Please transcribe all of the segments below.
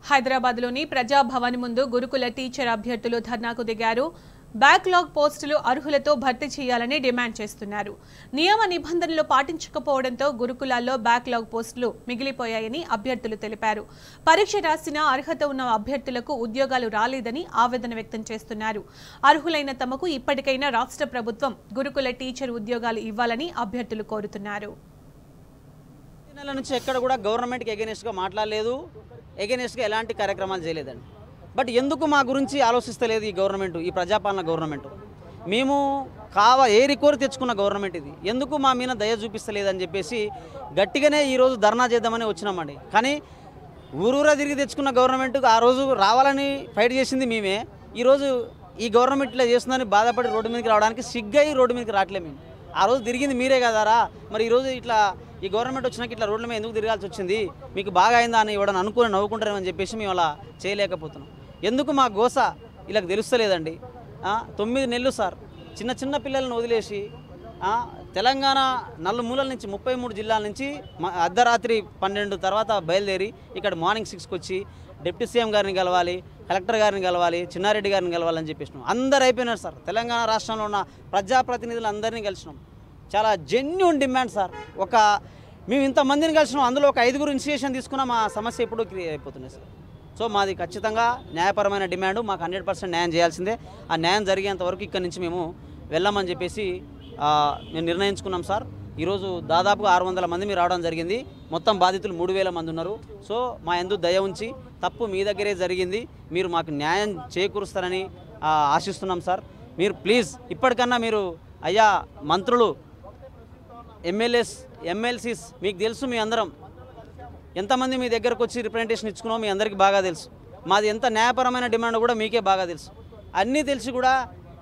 హైదరాబాద్లోని ప్రజాభవన్ ముందు గురుకుల టీచర్ అభ్యర్థులు ధర్నాకు దిగారు బ్యాక్లాగ్ పోస్టులు అర్హులతో భర్తీ చేయాలని డిమాండ్ చేస్తున్నారు నియమ నిబంధనలు పాటించకపోవడంతో గురుకులాల్లో బ్యాక్లాగ్ పోస్టులు మిగిలిపోయాయని అభ్యర్థులు తెలిపారు పరీక్ష రాసిన అర్హత ఉన్న అభ్యర్థులకు ఉద్యోగాలు రాలేదని ఆవేదన వ్యక్తం చేస్తున్నారు అర్హులైన తమకు ఇప్పటికైనా రాష్ట్ర ప్రభుత్వం గురుకుల టీచర్ ఉద్యోగాలు ఇవ్వాలని అభ్యర్థులు కోరుతున్నారు ఈ నెల నుంచి ఎక్కడ కూడా గవర్నమెంట్కి ఎగెనిస్ట్గా మాట్లాడలేదు ఎగెనిస్ట్గా ఎలాంటి కార్యక్రమాలు చేయలేదండి బట్ ఎందుకు మా గురించి ఆలోచిస్తలేదు ఈ గవర్నమెంట్ ఈ ప్రజాపాలన గవర్నమెంట్ మేము కావ ఏరి కోరి తెచ్చుకున్న గవర్నమెంట్ ఇది ఎందుకు మా మీద దయ చూపిస్తలేదని చెప్పేసి గట్టిగానే ఈరోజు ధర్నా చేద్దామని వచ్చినామండి కానీ ఊరూరా తిరిగి తెచ్చుకున్న గవర్నమెంట్ ఆ రోజు రావాలని ఫైట్ చేసింది మేమే ఈరోజు ఈ గవర్నమెంట్ ఇట్లా చేస్తుందని బాధపడి రోడ్డు మీదకి రావడానికి సిగ్గై రోడ్డు మీదకి రావట్లే మేము ఆ రోజు తిరిగింది మీరే కదారా మరి ఈరోజు ఇట్లా ఈ గవర్నమెంట్ వచ్చినాక ఇట్లా రోడ్ల మీద ఎందుకు తిరగాల్సి వచ్చింది మీకు బాగా అయిందా అని ఇవ్వడం అనుకుని నవ్వుకుంటారేమని చెప్పేసి మేము అలా చేయలేకపోతున్నాం ఎందుకు మా గోస వీళ్ళకి తెలుస్తలేదండి ఆ, తొమ్మిది నెలలు సార్ చిన్న చిన్న పిల్లలను వదిలేసి ఆ, తెలంగాణ నలుమూలల నుంచి ముప్పై మూడు జిల్లాల నుంచి మ- అర్ధరాత్రి పన్నెండు తర్వాత బయలుదేరి ఇక్కడ మార్నింగ్ సిక్స్కి వచ్చి డిప్యూటీ సీఎం గారిని కలవాలి కలెక్టర్ గారిని కలవాలి చిన్నారెడ్డి గారిని కలవాలని చెప్పేసినాం అందరు అయిపోయినారు సార్ తెలంగాణ రాష్ట్రంలో ఉన్న ప్రజాప్రతినిధులు అందరినీ కలిసినాం చాలా జెన్యున్ డిమాండ్ సార్ ఒక మేము ఇంతమందిని కలిసినాం అందులో ఒక ఐదుగురు ఇనిషియేషన్ తీసుకున్న మా సమస్య ఎప్పుడూ క్లియర్ అయిపోతున్నాయి సార్ సో మాది ఖచ్చితంగా న్యాయపరమైన డిమాండ్ మాకు హండ్రెడ్ పర్సెంట్ న్యాయం చేయాల్సిందే ఆ న్యాయం జరిగేంత వరకు ఇక్కడి నుంచి మేము వెళ్ళామని చెప్పేసి ఆ, మేము నిర్ణయించుకున్నాం సార్ ఈరోజు దాదాపుగా ఆరు వందల మంది మీరు రావడం జరిగింది మొత్తం బాధితులు మూడు వేల మంది ఉన్నారు సో మా ఎందు దయ ఉంచి తప్పు మీ దగ్గరే జరిగింది మీరు మాకు న్యాయం చేకూరుస్తారని ఆ, ఆశిస్తున్నాం సార్ మీరు ప్లీజ్ ఇప్పటికన్నా మీరు అయ్యా మంత్రులు ఎమ్మెల్యేస్ ఎమ్మెల్సీస్ మీకు తెలుసు మీ అందరం ఎంతమంది మీ దగ్గరకు వచ్చి రిప్రజెంటేషన్ ఇచ్చుకున్నామో మీ అందరికీ బాగా తెలుసు మాది ఎంత న్యాయపరమైన డిమాండ్ కూడా మీకే బాగా తెలుసు అన్నీ తెలిసి కూడా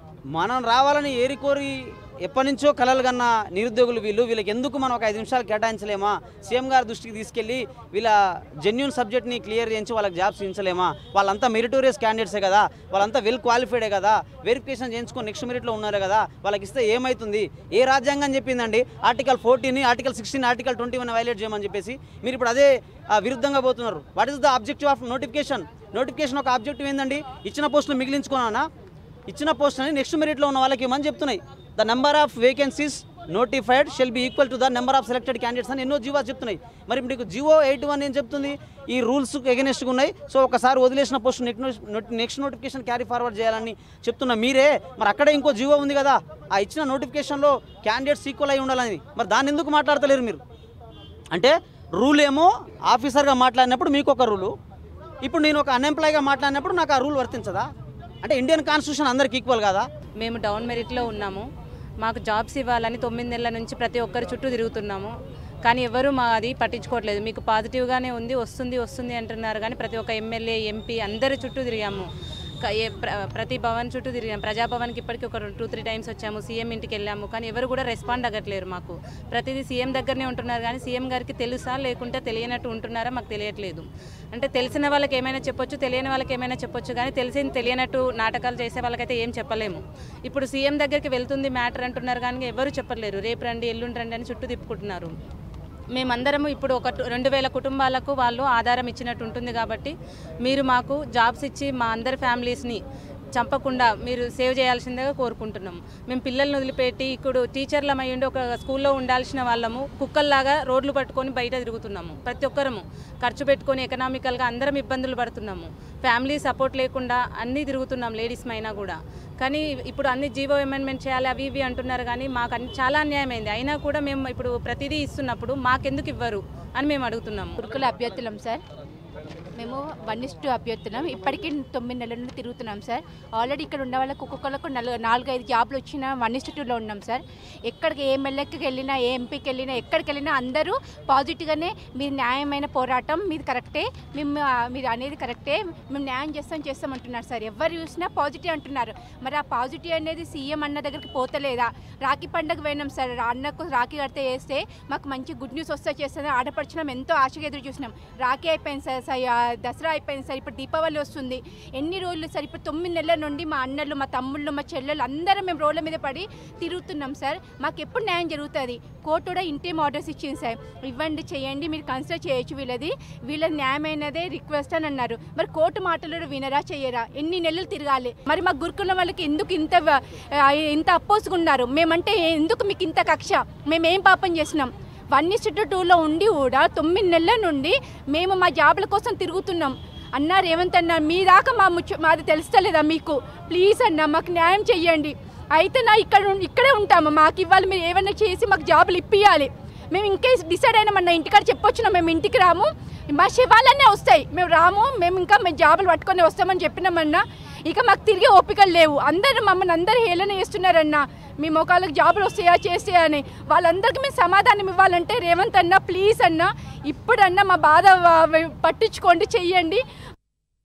మనం రావాలని ఏరికోరి ఎప్పటి నుంచో కలలు కన్న నిరుద్యోగులు వీళ్ళు వీళ్ళకి ఎందుకు మనం ఒక ఐదు నిమిషాలు కేటాయించలేమా సీఎం గారి దృష్టికి తీసుకెళ్ళి వీళ్ళ జెన్యున్ సబ్జెక్ట్ని క్లియర్ చేయించి వాళ్ళకి జాబ్స్ ఇచ్చలేమా వాళ్ళంతా మెరిటోరియస్ క్యాండిడేట్సే కదా వాళ్ళంతా వెల్ క్వాలిఫైడే కదా వెరిఫికేషన్ చేయించుకొని నెక్స్ట్ మెరిట్లో ఉన్నారు కదా వాళ్ళకి ఇస్తే ఏమవుతుంది ఏ రాజ్యాంగం చెప్పిందండి article fourteen article sixteen article twenty one violate చేయమని చెప్పేసి మీరు ఇప్పుడు అదే ఆ, విరుద్ధంగా పోతున్నారు what is the objective of notification notification ఒక ఆబ్జెక్టివ్ ఏందండి ఇచ్చిన పోస్టులు మిగిలించుకున్నానా ఇచ్చిన పోస్ట్ అని నెక్స్ట్ మెరిట్లో ఉన్న వాళ్ళకి ఇవ్వమని చెప్తున్నాయి the number of vacancies notified shall be equal to the number of selected candidates అని ఎన్నో జీవో చెప్తున్నాయి మరి మీకు జివో ఎయిట్ వన్ ఏం చెప్తుంది ఈ రూల్స్ ఎగనెస్ట్గా ఉన్నాయి సో ఒకసారి వదిలేసిన post next notification carry forward చేయాలని చెప్తున్న మీరే మరి అక్కడే ఇంకో జీవో ఉంది కదా ఆ ఇచ్చిన నోటిఫికేషన్లో క్యాండిడేట్స్ ఈక్వల్ అయి ఉండాలని మరి దాన్ని ఎందుకు మాట్లాడతలేరు మీరు అంటే రూల్ ఏమో ఆఫీసర్గా మాట్లాడినప్పుడు మీకు ఒక రూలు ఇప్పుడు నేను ఒక అన్ఎంప్లాయ్గా మాట్లాడినప్పుడు నాకు ఆ రూల్ వర్తించదా అంటే ఇండియన్ కాన్స్టిట్యూషన్ అందరికి ఈక్వల్ కదా మేము డౌన్ మెరిట్లో ఉన్నాము మాకు జాబ్స్ ఇవ్వాలని తొమ్మిది నెలల నుంచి ప్రతి ఒక్కరి చుట్టూ తిరుగుతున్నాము కానీ ఎవరు మా అది పట్టించుకోవట్లేదు మీకు పాజిటివ్గానే ఉంది వస్తుంది వస్తుంది అంటున్నారు కానీ ప్రతి ఒక్క ఎమ్మెల్యే ఎంపీ అందరి చుట్టూ తిరిగాము క- ఏ ప్ర- ప్రతి భవన్ చుట్టూ తిరిగాము ప్రజాభవన్కి ఇప్పటికీ ఒక టూ త్రీ టైమ్స్ వచ్చాము సీఎం ఇంటికి వెళ్ళాము కానీ ఎవరు కూడా రెస్పాండ్ అవ్వట్లేరు మాకు ప్రతిదీ సీఎం దగ్గరనే ఉంటున్నారు కానీ సీఎం గారికి తెలుసా లేకుంటే తెలియనట్టు ఉంటున్నారా మాకు తెలియట్లేదు అంటే తెలిసిన వాళ్ళకి ఏమైనా చెప్పొచ్చు తెలియని వాళ్ళకి ఏమైనా చెప్పొచ్చు కానీ తెలిసింది తెలియనట్టు నాటకాలు చేసే వాళ్ళకైతే ఏం చెప్పలేము ఇప్పుడు సీఎం దగ్గరికి వెళ్తుంది మ్యాటర్ అంటున్నారు కానీ ఎవరు చెప్పలేరు రేపు రండి ఎల్లుండి రండి అని చుట్టూ తిప్పుకుంటున్నారు మేమందరము ఇప్పుడు ఒక టు- రెండు వేల కుటుంబాలకు వాళ్ళు ఆధారం ఇచ్చినట్టు ఉంటుంది కాబట్టి మీరు మాకు జాబ్స్ ఇచ్చి మా అందరి ఫ్యామిలీస్ని చంపకుండా మీరు సేవ్ చేయాల్సిందిగా కోరుకుంటున్నాం మేము పిల్లల్ని వదిలిపెట్టి ఇప్పుడు టీచర్లం అయ్యుండి ఒక స్కూల్లో ఉండాల్సిన వాళ్ళము కుక్కల్లాగా రోడ్లు పట్టుకొని బయట తిరుగుతున్నాము ప్రతి ఒక్కరము ఖర్చు పెట్టుకొని ఎకనామికల్గా అందరం ఇబ్బందులు పడుతున్నాము ఫ్యామిలీ సపోర్ట్ లేకుండా అన్నీ తిరుగుతున్నాం లేడీస్ అయినా కూడా కానీ ఇప్పుడు అన్ని జీవో అమెండ్మెంట్ చేయాలి అవి ఇవి అంటున్నారు కానీ మాకు అన్ని చాలా అన్యాయమైంది అయినా కూడా మేము ఇప్పుడు ప్రతిదీ ఇస్తున్నప్పుడు మాకెందుకు ఇవ్వరు అని మేము అడుగుతున్నాము గురుకుల అభ్యర్థులం సార్ మేము వన్ ఇస్ టూ అభ్యర్థులం ఇప్పటికీ తొమ్మిది నెలల నుండి తిరుగుతున్నాం సార్ ఆల్రెడీ ఇక్కడ ఉన్న వాళ్ళకి ఒక్కొక్కరికి నలు నాలుగైదు జాబ్లు వచ్చిన వన్ ఇస్ టూలో ఉన్నాం సార్ ఎక్కడికి ఏ ఎమ్మెల్యేకి వెళ్ళినా ఏ ఎంపీకి వెళ్ళినా ఎక్కడికి వెళ్ళినా అందరూ పాజిటివ్గానే మీరు న్యాయమైన పోరాటం మీది కరెక్టే మేము ఆ, మీరు అనేది కరెక్టే మేము న్యాయం చేస్తాం చేస్తాం అంటున్నారు సార్ ఎవరు చూసినా పాజిటివ్ అంటున్నారు మరి ఆ పాజిటివ్ అనేది సీఎం అన్న దగ్గరికి పోతలేదా రాఖీ పండగ పోయినాం సార్ అన్నకు రాఖీ కడితే వేస్తే మాకు మంచి గుడ్ న్యూస్ వస్తే చేస్తుంది ఆడపడుచున్నాం ఎంతో ఆశగా ఎదురు చూసినాం రాఖీ అయిపోయింది సార్ స- ఆ దసరా అయిపోయింది సార్ ఇప్పుడు దీపావళి వస్తుంది ఎన్ని రోజులు సార్ ఇప్పుడు తొమ్మిది నెలల నుండి మా అన్నలు మా తమ్ముళ్ళు మా చెల్లెలు అందరం మేము రోడ్ల మీద పడి తిరుగుతున్నాం సార్ మాకు ఎప్పుడు న్యాయం జరుగుతుంది కోర్టు కూడా ఇంటేం ఆర్డర్స్ ఇచ్చింది సార్ ఇవ్వండి చేయండి మీరు కన్సిడర్ చేయొచ్చు వీళ్ళది వీళ్ళ న్యాయమైనదే రిక్వెస్ట్ అని అన్నారు మరి కోర్టు మాటలు వినరా చెయ్యరా ఎన్ని నెలలు తిరగాలి మరి మా గురుకులం వాళ్ళకి ఎందుకు ఇంత వ- ఆ, ఇంత అపోసుకున్నారు మేమంటే ఎందుకు మీకు ఇంత కక్ష మేము ఏం పాపం చేసినాం వన్ ఇస్టు టూలో ఉండి కూడా తొమ్మిది నెలల నుండి మేము మా జాబుల కోసం తిరుగుతున్నాం అన్నారు ఏమంతన్నా మీ దాకా మా ముచ్చ మాది తెలుస్తలేదా మీకు ప్లీజ్ అన్న మాకు న్యాయం చెయ్యండి అయితే నా ఇక్కడ ఉం- ఇక్కడే ఉంటాము మాకు ఇవ్వాలి మీరు ఏమైనా చేసి మాకు జాబులు ఇప్పియాలి మేము ఇంకే డిసైడ్ అయినామన్న ఇంటికాడ చెప్పొచ్చున్నాం మేము ఇంటికి రాము మా శివాలన్నీ వస్తాయి మేము రాము మేము ఇంకా మేము జాబులు పట్టుకొని వస్తామని చెప్పినామన్నా ఇక మాకు తిరిగి ఓపికలు లేవు అందరూ మమ్మల్ని అందరూ హేళన చేస్తున్నారన్న మీ మొఖాలకు జాబులు వస్తాయా చేస్తాయా అని వాళ్ళందరికీ మేము సమాధానం ఇవ్వాలంటే రేవంత్ అన్న ప్లీజ్ అన్న ఇప్పుడన్నా మా బాధ వ- పట్టించుకోండి చెయ్యండి